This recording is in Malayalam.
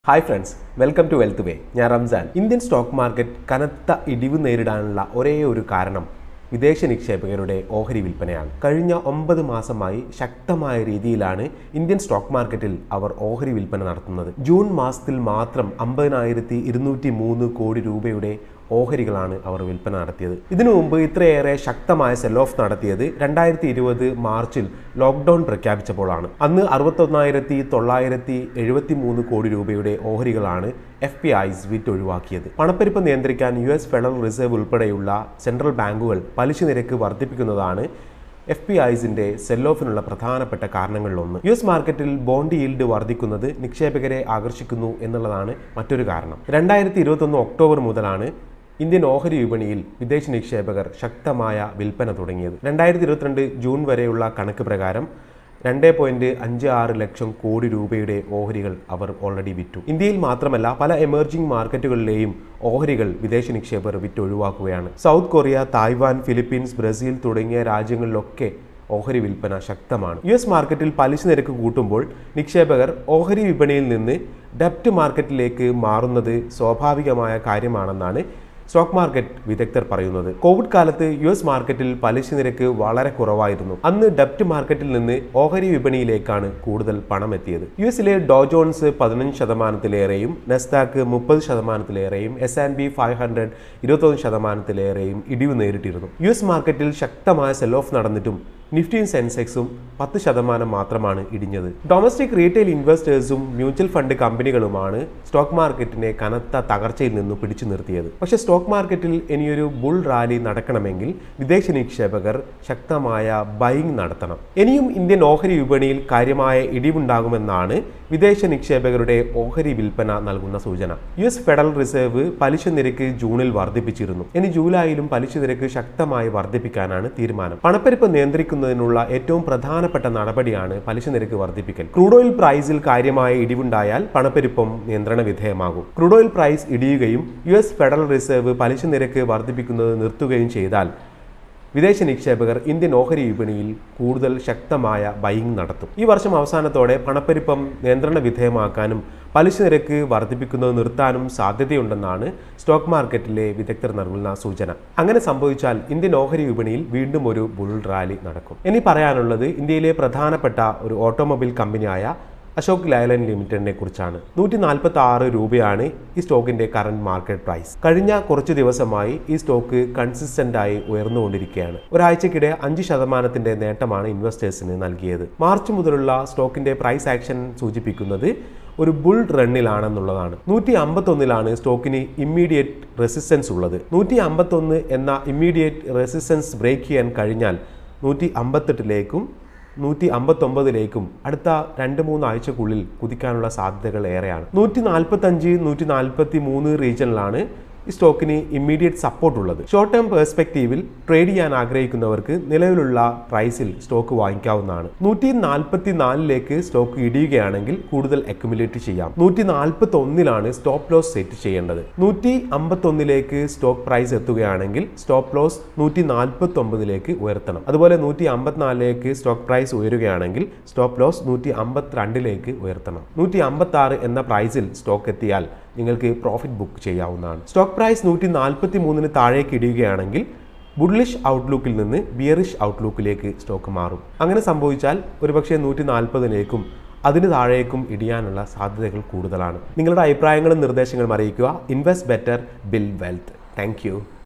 hi friends welcome to wealth way ഞാൻ റംസാൻ ഇന്ത്യൻ സ്റ്റോക്ക് മാർക്കറ്റ് കനത്ത ഇടിവ് നേരിടാനുള്ള ഒരേ ഒരു കാരണം വിദേശ നിക്ഷേപകരുടെ ഓഹരി വിൽപ്പനയാണ് കഴിഞ്ഞ ഒമ്പത് മാസമായി ശക്തമായ രീതിയിലാണ് ഇന്ത്യൻ സ്റ്റോക്ക് മാർക്കറ്റിൽ അവർ ഓഹരി വിൽപ്പന നടത്തുന്നത് ജൂൺ മാസത്തിൽ മാത്രം അമ്പതിനായിരത്തി ഇരുന്നൂറ്റി മൂന്ന് കോടി രൂപയുടെ ഓഹരികളാണ് അവർ വിൽപ്പന നടത്തിയത് ഇതിനു മുമ്പ് ഇത്രയേറെ ശക്തമായ സെൽ ഓഫ് നടത്തിയത് രണ്ടായിരത്തി ഇരുപത് മാർച്ചിൽ ലോക്ക്ഡൌൺ പ്രഖ്യാപിച്ചപ്പോഴാണ് അന്ന് അറുപത്തൊന്നായിരത്തി തൊള്ളായിരത്തി എഴുപത്തി മൂന്ന് കോടി രൂപയുടെ ഓഹരികളാണ് എഫ് പി ഐസ് വിറ്റ് ഒഴിവാക്കിയത് പണപ്പെരുപ്പ് നിയന്ത്രിക്കാൻ യു എസ് ഫെഡറൽ റിസർവ് ഉൾപ്പെടെയുള്ള സെൻട്രൽ ബാങ്കുകൾ പലിശ നിരക്ക് വർദ്ധിപ്പിക്കുന്നതാണ് എഫ് പി ഐസിന്റെ സെൽ ഓഫിനുള്ള പ്രധാനപ്പെട്ട കാരണങ്ങളിലൊന്ന് യു എസ് മാർക്കറ്റിൽ ബോണ്ട് ഈൽഡ് വർദ്ധിക്കുന്നത് നിക്ഷേപകരെ ആകർഷിക്കുന്നു എന്നുള്ളതാണ് മറ്റൊരു കാരണം രണ്ടായിരത്തി ഇരുപത്തൊന്ന് ഒക്ടോബർ മുതലാണ് ഇന്ത്യൻ ഓഹരി വിപണിയിൽ വിദേശ നിക്ഷേപകർ ശക്തമായ വിൽപ്പന തുടങ്ങിയത് രണ്ടായിരത്തി ഇരുപത്തിരണ്ട് ജൂൺ വരെയുള്ള കണക്ക് പ്രകാരം രണ്ട് പോയിന്റ് അഞ്ച് ആറ് ലക്ഷം കോടി രൂപയുടെ ഓഹരികൾ അവർ ഓൾറെഡി വിറ്റു ഇന്ത്യയിൽ മാത്രമല്ല പല എമർജിംഗ് മാർക്കറ്റുകളിലെയും ഓഹരികൾ വിദേശ നിക്ഷേപകർ വിറ്റ് ഒഴിവാക്കുകയാണ് South Korea Taiwan Philippines Brazil തുടങ്ങിയ രാജ്യങ്ങളിലൊക്കെ ഓഹരി വിൽപ്പന ശക്തമാണ് യു എസ് മാർക്കറ്റിൽ പലിശ നിരക്ക് കൂട്ടുമ്പോൾ നിക്ഷേപകർ ഓഹരി വിപണിയിൽ നിന്ന് ഡെപ്റ്റ് മാർക്കറ്റിലേക്ക് മാറുന്നത് സ്വാഭാവികമായ കാര്യമാണെന്നാണ് സ്റ്റോക്ക് മാർക്കറ്റ് വിദഗ്ധർ പറയുന്നത് കോവിഡ് കാലത്ത് യു എസ് മാർക്കറ്റിൽ പലിശ നിരക്ക് വളരെ കുറവായിരുന്നു അന്ന് ഡെപ്റ്റ് മാർക്കറ്റിൽ നിന്ന് ഓഹരി വിപണിയിലേക്കാണ് കൂടുതൽ പണം എത്തിയത് യു എസിലെ ഡോ ജോൺസ് പതിനഞ്ച് ശതമാനത്തിലേറെയും നെസ്താക്ക് മുപ്പത് ശതമാനത്തിലേറെയും S and P five hundred ഇരുപത്തൊന്ന് ശതമാനത്തിലേറെയും ഇടിവ് നേരിട്ടിരുന്നു യു എസ് മാർക്കറ്റിൽ ശക്തമായ സെൽ ഓഫ് നടന്നിട്ടും നിഫ്റ്റിയും സെൻസെക്സും പത്ത് ശതമാനം മാത്രമാണ് ഇടിഞ്ഞത് ഡൊമസ്റ്റിക് റീറ്റെയിൽ ഇൻവെസ്റ്റേഴ്സും മ്യൂച്വൽ ഫണ്ട് കമ്പനികളുമാണ് സ്റ്റോക്ക് മാർക്കറ്റിനെ കനത്ത തകർച്ചയിൽ നിന്നും പിടിച്ചു നിർത്തിയത് പക്ഷേ സ്റ്റോക്ക് മാർക്കറ്റിൽ ഇനിയൊരു ബുൾ റാലി നടക്കണമെങ്കിൽ വിദേശ നിക്ഷേപകർ ശക്തമായ ബൈങ് നടത്തണം ഇനിയും ഇന്ത്യൻ ഓഹരി വിപണിയിൽ കാര്യമായ ഇടിവുണ്ടാകുമെന്നാണ് വിദേശ നിക്ഷേപകരുടെ ഓഹരി വിൽപ്പന നൽകുന്ന സൂചന യു എസ് ഫെഡറൽ റിസർവ് പലിശ നിരക്ക് ജൂണിൽ വർദ്ധിപ്പിച്ചിരുന്നു ഇനി ജൂലൈയിലും പലിശ നിരക്ക് ശക്തമായി വർദ്ധിപ്പിക്കാനാണ് തീരുമാനം പണപ്പെരുപ്പ് നിയന്ത്രിക്കുന്നതിനുള്ള ഏറ്റവും പ്രധാനപ്പെട്ട നടപടിയാണ് പലിശ നിരക്ക് വർദ്ധിപ്പിക്കൽ ക്രൂഡ് ഓയിൽ പ്രൈസിൽ കാര്യമായ ഇടിവുണ്ടായാൽ പണപ്പെരുപ്പം നിയന്ത്രണ വിധേയമാകും ക്രൂഡ് ഓയിൽ പ്രൈസ് ഇടിയുകയും യു എസ് ഫെഡറൽ റിസർവ് പലിശ നിരക്ക് വർദ്ധിപ്പിക്കുന്നത് നിർത്തുകയും ചെയ്താൽ വിദേശ നിക്ഷേപകർ ഇന്ത്യൻ ഓഹരി വിപണിയിൽ കൂടുതൽ ശക്തമായ ബൈയിങ് നടത്തും ഈ വർഷം അവസാനത്തോടെ പണപ്പെരുപ്പം നിയന്ത്രണ വിധേയമാക്കാനും പലിശ നിരക്ക് വർദ്ധിപ്പിക്കുന്നത് നിർത്താനും സാധ്യതയുണ്ടെന്നാണ് സ്റ്റോക്ക് മാർക്കറ്റിലെ വിദഗ്ധർ നൽകുന്ന സൂചന അങ്ങനെ സംഭവിച്ചാൽ ഇന്ത്യൻ ഓഹരി വിപണിയിൽ വീണ്ടും ഒരു ബുൾ റാലി നടക്കും ഇനി പറയാനുള്ളത് ഇന്ത്യയിലെ പ്രധാനപ്പെട്ട ഒരു ഓട്ടോമൊബൈൽ കമ്പനിയായ അശോക് ലൈലൻഡ് ലിമിറ്റഡിനെ കുറിച്ചാണ് നൂറ്റി നാൽപ്പത്തി ആറ് രൂപയാണ് ഈ സ്റ്റോക്കിന്റെ കറന്റ് മാർക്കറ്റ് പ്രൈസ് കഴിഞ്ഞ കുറച്ച് ദിവസമായി ഈ സ്റ്റോക്ക് കൺസിസ്റ്റന്റ് ആയി ഉയർന്നുകൊണ്ടിരിക്കുകയാണ് ഒരാഴ്ചക്കിടെ അഞ്ച് ശതമാനത്തിന്റെ നേട്ടമാണ് ഇൻവെസ്റ്റേഴ്സിന് നൽകിയത് മാർച്ച് മുതലുള്ള സ്റ്റോക്കിന്റെ പ്രൈസ് ആക്ഷൻ സൂചിപ്പിക്കുന്നത് ഒരു ബുൾ റണ്ണിലാണെന്നുള്ളതാണ് നൂറ്റി അമ്പത്തൊന്നിലാണ് സ്റ്റോക്കിന് ഇമ്മീഡിയറ്റ് റെസിസ്റ്റൻസ് ഉള്ളത് നൂറ്റി അമ്പത്തൊന്ന് എന്ന ഇമ്മീഡിയറ്റ് റെസിസ്റ്റൻസ് ബ്രേക്ക് ചെയ്യാൻ കഴിഞ്ഞാൽ നൂറ്റി അമ്പത്തെട്ടിലേക്കും നൂറ്റി അമ്പത്തൊമ്പതിലേക്കും അടുത്ത രണ്ട് മൂന്ന് ആഴ്ചക്കുള്ളിൽ കുതിക്കാനുള്ള സാധ്യതകൾ ഏറെയാണ് നൂറ്റി നാൽപ്പത്തഞ്ച് നൂറ്റി നാൽപ്പത്തി മൂന്ന് റീജിയനിലാണ് ഈ സ്റ്റോക്കിന് ഇമ്മീഡിയറ്റ് സപ്പോർട്ട് ഉള്ളത് ഷോർട്ട് ടേം പെർസ്പെക്റ്റീവിൽ ട്രേഡ് ചെയ്യാൻ ആഗ്രഹിക്കുന്നവർക്ക് നിലവിലുള്ള പ്രൈസിൽ സ്റ്റോക്ക് വാങ്ങിക്കാവുന്നതാണ് നൂറ്റി നാൽപ്പത്തി നാലിലേക്ക് സ്റ്റോക്ക് ഇടിയുകയാണെങ്കിൽ കൂടുതൽ അക്യുമുലേറ്റ് ചെയ്യാം നൂറ്റി നാൽപ്പത്തി ഒന്നിലാണ് സ്റ്റോപ്പ് ലോസ് സെറ്റ് ചെയ്യേണ്ടത് നൂറ്റി അമ്പത്തി ഒന്നിലേക്ക് സ്റ്റോക്ക് പ്രൈസ് എത്തുകയാണെങ്കിൽ സ്റ്റോപ്പ് ലോസ് നൂറ്റി നാൽപ്പത്തി ഒമ്പതിലേക്ക് ഉയർത്തണം അതുപോലെ നൂറ്റി അമ്പത്തിനാലിലേക്ക് സ്റ്റോക്ക് പ്രൈസ് ഉയരുകയാണെങ്കിൽ സ്റ്റോപ്പ് ലോസ് നൂറ്റി അമ്പത്തിരണ്ടിലേക്ക് ഉയർത്തണം നൂറ്റി അമ്പത്തി ആറ് എന്ന പ്രൈസിൽ സ്റ്റോക്ക് എത്തിയാൽ നിങ്ങൾക്ക് പ്രോഫിറ്റ് ബുക്ക് ചെയ്യാവുന്നതാണ് സ്റ്റോക്ക് പ്രൈസ് നൂറ്റി നാൽപ്പത്തി മൂന്നിന് താഴേക്ക് ഇടിയുകയാണെങ്കിൽ ബുള്ളിഷ് ഔട്ട്ലുക്കിൽ നിന്ന് ബിയറിഷ് ഔട്ട്ലുക്കിലേക്ക് സ്റ്റോക്ക് മാറും അങ്ങനെ സംഭവിച്ചാൽ ഒരുപക്ഷെ നൂറ്റി നാൽപ്പതിലേക്കും അതിന് താഴേക്കും ഇടിയാനുള്ള സാധ്യതകൾ കൂടുതലാണ് നിങ്ങളുടെ അഭിപ്രായങ്ങളും നിർദ്ദേശങ്ങളും അറിയിക്കുക invest better build wealth thank